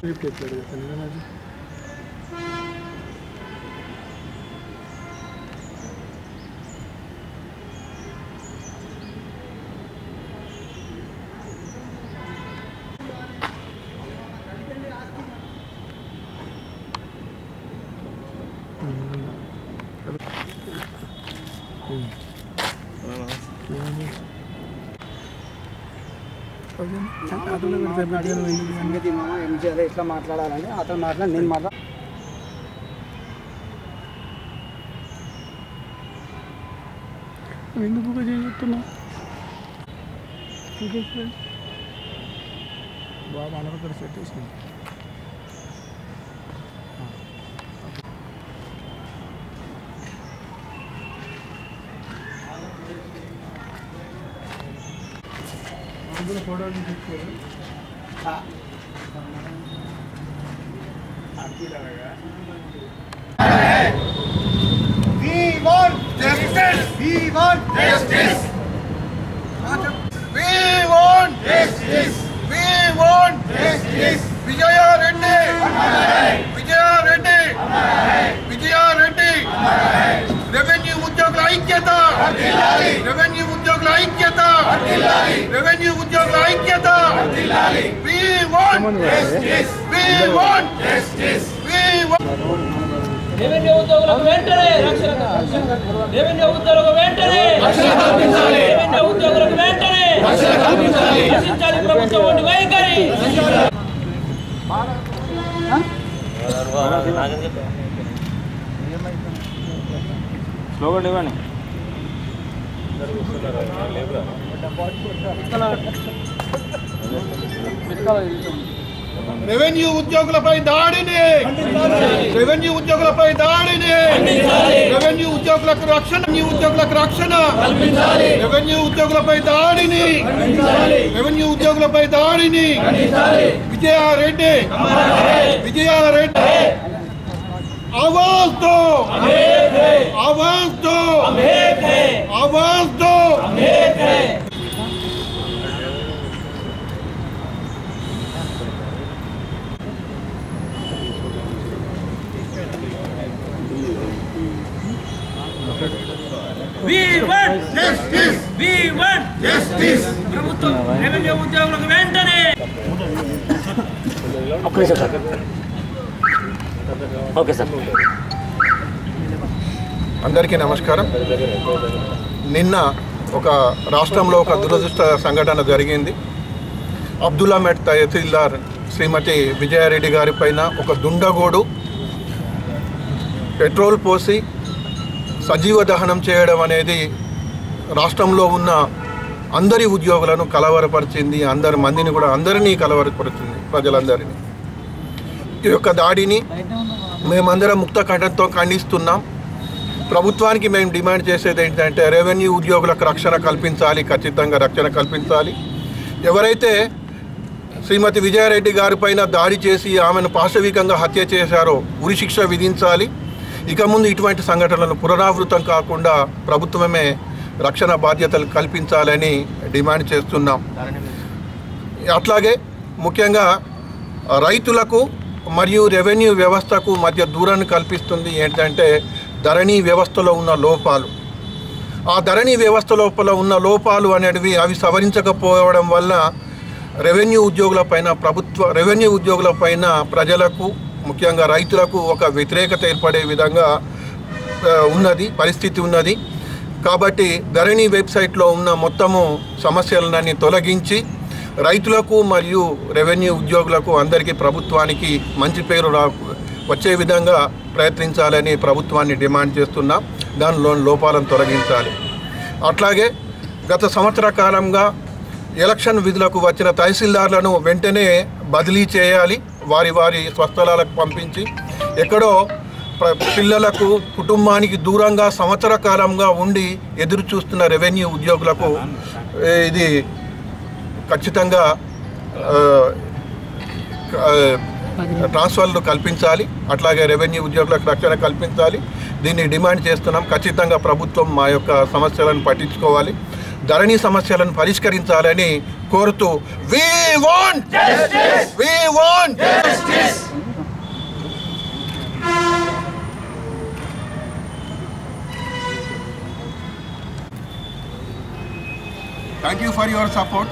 సంగతి మామ ఏం చేయాలి ఎట్లా మాట్లాడాలని అతను మాట్లాడి నేను మాట్లా ఎందుకు చెప్తున్నా బాగా అనవక్కడ సెట్ వేసింది ఫోటో తీసుకోరు We want justice. We want justice. We want justice. We want justice. Vijaya Reddy Vijaya Reddy Vijaya Reddy revenue ఉద్యోగుల ఐక్యత రెవెన్యూ ఉద్యోగుల ఐక్యత రెవెన్యూ ఉద్యోగుల ఐక్యత We want justice. We want justice. We want revenue ఉద్యోగులకు వెంటనే రక్షణ రెవెన్యూ ఉద్యోగులకు వెంటనే రక్షణ కల్పించాలి రెవెన్యూ ఉద్యోగులకు వెంటనే రక్షణ కల్పించాలి రక్షించాలి ప్రభుత్వం వంటి వైఖరి స్లోగన్ ఇవ్వండి రెవెన్యూ ఉద్యోగులపై దాడిని రెవెన్యూ ఉద్యోగులపై దాడిని రెవెన్యూ ఉద్యోగులకు రక్షణ రెవెన్యూ ఉద్యోగులకు రక్షణ రెవెన్యూ ఉద్యోగులపై దాడిని రెవెన్యూ ఉద్యోగులపై దాడిని విజయారెడ్డి విజయారెడ్డి आवाज दो आवाज दो आवाज दो we want justice we want justice ప్రభుత్వం రెవెన్యూ ఉద్యోగులకు వెంటనే అందరికీ నమస్కారం నిన్న ఒక రాష్ట్రంలో ఒక దురదృష్ట సంఘటన జరిగింది అబ్దుల్లామెట్ తహసీల్దార్ శ్రీమతి విజయారెడ్డి గారి పైన ఒక దుండగోడు పెట్రోల్ పోసి సజీవ దహనం చేయడం అనేది రాష్ట్రంలో ఉన్న అందరి ఉద్యోగులను కలవరపరిచింది అందరి మందిని కూడా అందరినీ కలవరపరుచింది ప్రజలందరినీ ఈ యొక్క దాడిని మేమందరం ముక్త కంఠంతో ఖండిస్తున్నాం ప్రభుత్వానికి మేము డిమాండ్ చేసేది ఏంటంటే రెవెన్యూ ఉద్యోగులకు రక్షణ కల్పించాలి ఖచ్చితంగా రక్షణ కల్పించాలి ఎవరైతే శ్రీమతి విజయారెడ్డి గారిపైన దాడి చేసి ఆమెను పాశవికంగా హత్య చేశారో ఉరిశిక్ష విధించాలి ఇక ముందు ఇటువంటి సంఘటనలు పునరావృతం కాకుండా ప్రభుత్వమే రక్షణ బాధ్యతలు కల్పించాలని డిమాండ్ చేస్తున్నాం అట్లాగే ముఖ్యంగా రైతులకు మరియు రెవెన్యూ వ్యవస్థకు మధ్య దూరాన్ని కల్పిస్తుంది ఏంటంటే ధరణి వ్యవస్థలో ఉన్న లోపాలు ఆ ధరణి వ్యవస్థ లోపల ఉన్న లోపాలు అనేటివి అవి సవరించకపోవడం వల్ల రెవెన్యూ ఉద్యోగులపైన ప్రభుత్వ రెవెన్యూ ఉద్యోగులపైన ప్రజలకు ముఖ్యంగా రైతులకు ఒక వ్యతిరేకత ఏర్పడే విధంగా ఆ, ఉన్నది పరిస్థితి ఉన్నది కాబట్టి ధరణి వెబ్సైట్లో ఉన్న మొత్తము సమస్యలన్నీ తొలగించి రైతులకు మరియు రెవెన్యూ ఉద్యోగులకు అందరికీ ప్రభుత్వానికి మంచి పేరు రా వచ్చే విధంగా ప్రయత్నించాలని ప్రభుత్వాన్ని డిమాండ్ చేస్తున్నాం దానిలో లోపాలను తొలగించాలి అట్లాగే గత సంవత్సర కాలంగా ఎలక్షన్ విధులకు వచ్చిన తహసీల్దార్లను వెంటనే బదిలీ చేయాలి వారి వారి స్వస్థలాలకు పంపించి ఎక్కడో ప్ర- పిల్లలకు కుటుంబానికి దూరంగా సంవత్సర కాలంగా ఉండి ఎదురు చూస్తున్న రెవెన్యూ ఉద్యోగులకు ఏ, ఇది ఖచ్చితంగా ఆ, ఆ, ట్రాన్స్ఫర్లు కల్పించాలి అట్లాగే రెవెన్యూ ఉద్యోగులకు రక్షణ కల్పించాలి దీన్ని డిమాండ్ చేస్తున్నాం ఖచ్చితంగా ప్రభుత్వం మా యొక్క సమస్యలను పట్టించుకోవాలి ధరణి సమస్యలను పరిష్కరించాలని కోరుతూ we want we want thank you for your support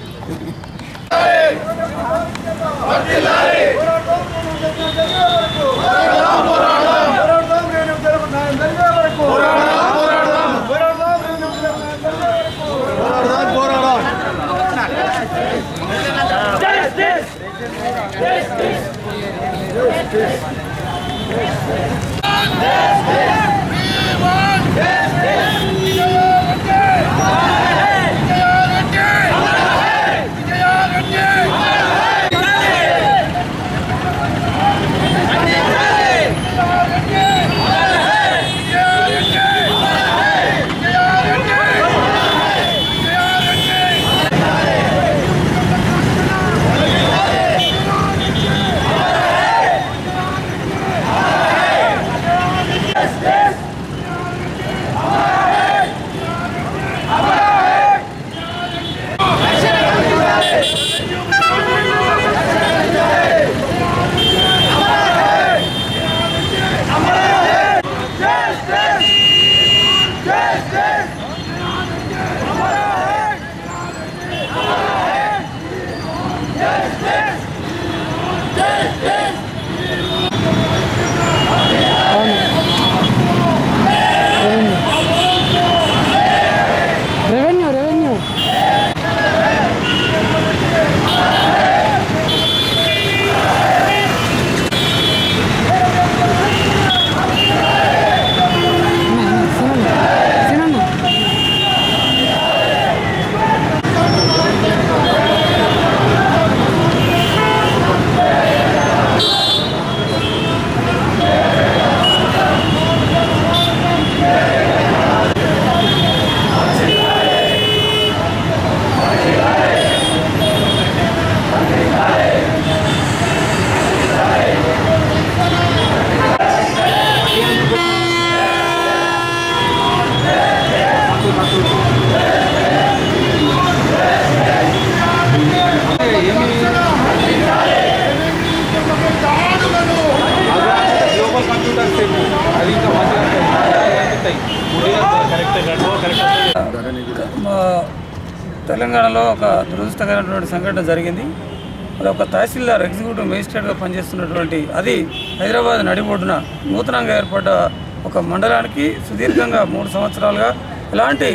revenue revenue మా తెలంగాణలో ఒక దురదృష్టకరమైనటువంటి సంఘటన జరిగింది మరి ఒక తహసీల్దార్ ఎగ్జిక్యూటివ్ మేజిస్ట్రేట్గా పనిచేస్తున్నటువంటి అది హైదరాబాద్ నడిబొడ్డున నూతనంగా ఏర్పడ్డ ఒక మండలానికి సుదీర్ఘంగా మూడు సంవత్సరాలుగా ఎలాంటి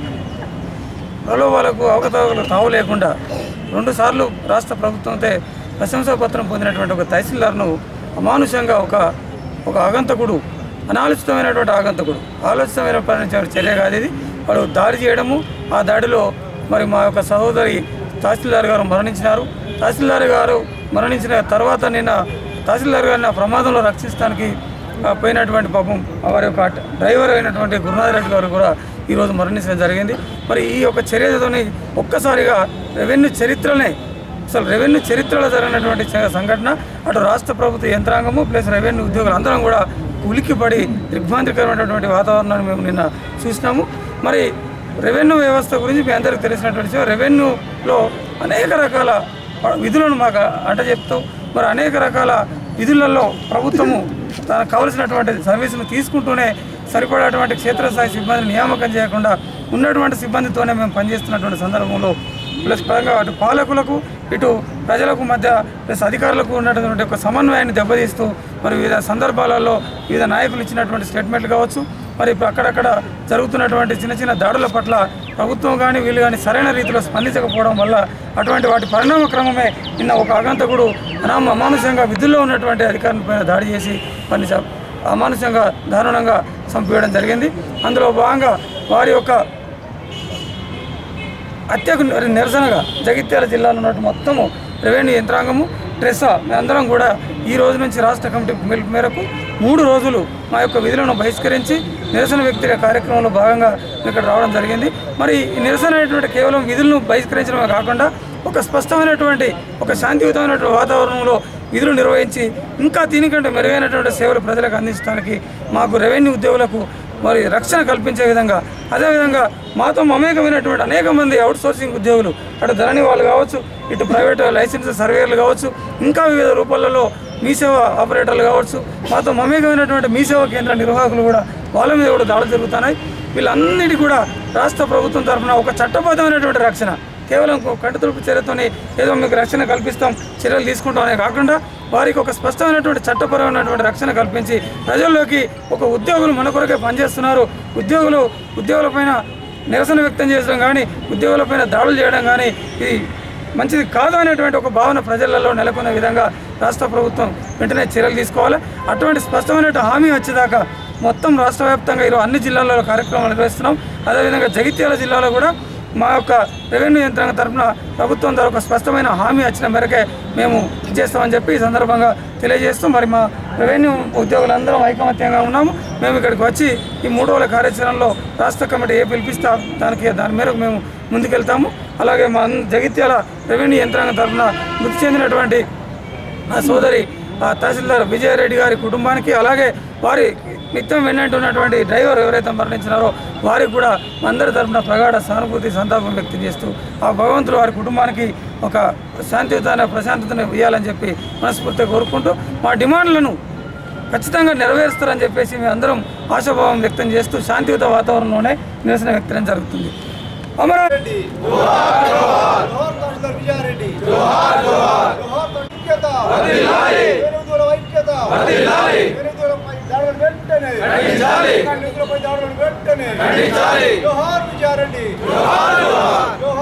ప్రలోభాలకు అవకతవకలకు తావు లేకుండా రెండుసార్లు రాష్ట్ర ప్రభుత్వంతో ప్రశంసా పత్రం పొందినటువంటి ఒక తహసీల్దార్ను అమానుషంగా ఒక ఒక ఆగంతకుడు అనాలోచితమైనటువంటి ఆగంతకుడు ఆలోచితమైన పని చర్య కాదు ఇది వాడు దాడి చేయడము ఆ దాడిలో మరి మా యొక్క సహోదరి తహసీల్దార్ గారు మరణించినారు తహసీల్దార్ గారు మరణించిన తర్వాత నిన్న తహసీల్దార్ గారిని ఆ ప్రమాదంలో రక్షించడానికి ఆ, పోయినటువంటి పాపం వారి యొక్క డ్రైవర్ అయినటువంటి గురునాథ్ రెడ్డి గారు కూడా ఈరోజు మరణించడం జరిగింది మరి ఈ యొక్క చర్యతోని ఒక్కసారిగా రెవెన్యూ చరిత్రనే అసలు రెవెన్యూ చరిత్రలో జరిగినటువంటి చ- సంఘటన అటు రాష్ట్ర ప్రభుత్వ యంత్రాంగము ప్లస్ రెవెన్యూ ఉద్యోగులు అందరం కూడా ఉలిక్కిపడి దిగ్భ్రాంతికరమైనటువంటి వాతావరణాన్ని మేము నిన్న చూసినాము మరి రెవెన్యూ వ్యవస్థ గురించి మీ అందరికీ తెలిసినటువంటి విషయం రెవెన్యూలో అనేక రకాల విధులను మాకు అంట చెప్తూ మరి అనేక రకాల విధులలో ప్రభుత్వము తనకు కావలసినటువంటి సర్వీసును తీసుకుంటూనే సరిపడేటువంటి క్షేత్రస్థాయి సిబ్బందిని నియామకం చేయకుండా ఉన్నటువంటి సిబ్బందితోనే మేము పనిచేస్తున్నటువంటి సందర్భంలో ప్లస్ పరంగా అటు పాలకులకు ఇటు ప్రజలకు మధ్య ప్లస్ అధికారులకు ఉన్నటువంటి ఒక సమన్వయాన్ని దెబ్బతీస్తూ మరి వివిధ సందర్భాలలో వివిధ నాయకులు ఇచ్చినటువంటి స్టేట్మెంట్లు కావచ్చు మరి ఇప్పుడు అక్కడక్కడ జరుగుతున్నటువంటి చిన్న చిన్న దాడుల పట్ల ప్రభుత్వం కానీ వీళ్ళు కానీ సరైన రీతిలో స్పందించకపోవడం వల్ల అటువంటి వాటి పరిణామ క్రమమే నిన్న ఒక ఆగంతకుడు అనామ అమానుషంగా విధుల్లో ఉన్నటువంటి అధికారుల పైన దాడి చేసి పని చ- అమానుషంగా దారుణంగా చంపేయడం జరిగింది అందులో భాగంగా వారి యొక్క హత్యకు నిర- నిరసనగా జగిత్యాల జిల్లాలో ఉన్నట్టు మొత్తము రెవెన్యూ యంత్రాంగము ట్రెసా మేమందరం కూడా ఈ రోజు నుంచి రాష్ట్ర కమిటీ పిలుపు మేరకు మూడు రోజులు మా యొక్క విధులను బహిష్కరించి నిరసన వ్యక్తిగత కార్యక్రమంలో భాగంగా ఇక్కడ రావడం జరిగింది మరి ఈ నిరసన అనేటువంటి కేవలం విధులను బహిష్కరించడమే కాకుండా ఒక స్పష్టమైనటువంటి ఒక శాంతియుతమైనటువంటి వాతావరణంలో విధులు నిర్వహించి ఇంకా దీనికంటే మెరుగైనటువంటి సేవలు ప్రజలకు అందించడానికి మాకు రెవెన్యూ ఉద్యోగులకు మరి రక్షణ కల్పించే విధంగా అదేవిధంగా మాతో మమేకమైనటువంటి అనేక మంది అవుట్ సోర్సింగ్ ఉద్యోగులు అటు ధరణి వాళ్ళు కావచ్చు ఇటు ప్రైవేట్ లైసెన్స్ సర్వేయర్లు కావచ్చు ఇంకా వివిధ రూపాలలో మీ సేవ ఆపరేటర్లు కావచ్చు మాతో మమేకమైనటువంటి మీ సేవ కేంద్ర నిర్వాహకులు కూడా వాళ్ళ మీద కూడా దాడులు జరుగుతున్నాయి వీళ్ళన్నిటి కూడా రాష్ట్ర ప్రభుత్వం తరఫున ఒక చట్టబద్ధమైనటువంటి రక్షణ కేవలం కంటి తుడుపు చర్యతోనే ఏదో మీకు రక్షణ కల్పిస్తాం చర్యలు తీసుకుంటామనే కాకుండా వారికి ఒక స్పష్టమైనటువంటి చట్టపరమైనటువంటి రక్షణ కల్పించి ప్రజల్లోకి ఒక ఉద్యోగులు మన కొరకే పనిచేస్తున్నారు ఉద్యోగులు ఉద్యోగులపైన నిరసన వ్యక్తం చేయడం కానీ ఉద్యోగులపైన దాడులు చేయడం కానీ ఇది మంచిది కాదు అనేటువంటి ఒక భావన ప్రజలలో నెలకొన్న విధంగా రాష్ట్ర ప్రభుత్వం వెంటనే చర్యలు తీసుకోవాలి అటువంటి స్పష్టమైన హామీ వచ్చేదాకా మొత్తం రాష్ట్ర వ్యాప్తంగా ఈరోజు అన్ని జిల్లాల్లో కార్యక్రమాలు నిర్వహిస్తున్నాం అదేవిధంగా జగిత్యాల జిల్లాలో కూడా మా యొక్క రెవెన్యూ యంత్రాంగం తరఫున ప్రభుత్వం ద్వారా ఒక స్పష్టమైన హామీ వచ్చిన మేరకే మేము చేస్తామని చెప్పి ఈ సందర్భంగా తెలియజేస్తూ మరి మా రెవెన్యూ ఉద్యోగులందరం ఐకమత్యంగా ఉన్నాము మేము ఇక్కడికి వచ్చి ఈ మూడు రోజుల కార్యాచరణలో రాష్ట్ర కమిటీ ఏ పిలిపిస్తా దానికి దాని మేరకు మేము ముందుకెళ్తాము అలాగే మా అన్- జగిత్యాల రెవెన్యూ యంత్రాంగం తరఫున మృతి చెందినటువంటి నా సోదరి ఆ తహసీల్దార్ విజయారెడ్డి గారి కుటుంబానికి అలాగే వారి నిత్యం వెన్నట్టు ఉన్నటువంటి డ్రైవర్ ఎవరైతే మరణించినారో వారికి కూడా మా అందరి తరఫున ప్రగాఢ సానుభూతి సంతాపం వ్యక్తం చేస్తూ ఆ భగవంతుడు వారి కుటుంబానికి ఒక శాంతియుతమైన ప్రశాంతతను ఇవ్వాలని చెప్పి మనస్ఫూర్తిగా కోరుకుంటూ మా డిమాండ్లను ఖచ్చితంగా నెరవేరుస్తారని చెప్పేసి మేము అందరం ఆశాభావం వ్యక్తం చేస్తూ శాంతియుత వాతావరణంలోనే నిరసన వ్యక్తం జరుగుతుంది అమరావతి జోహార్ తహసీల్దార్ విజయారెడ్డి జోహార్ జోహార్ జోహార్ ఐక్యత వర్ధిల్లాలి వెనుదూల ఐక్యత వర్ధిల్లాలి వెనుదూలపై దాడులను వెంటనే ఖండించాలి నిధులపై దాడులను వెంటనే ఖండించాలి జోహార్ విజయారెడ్డి జోహార్ జోహార్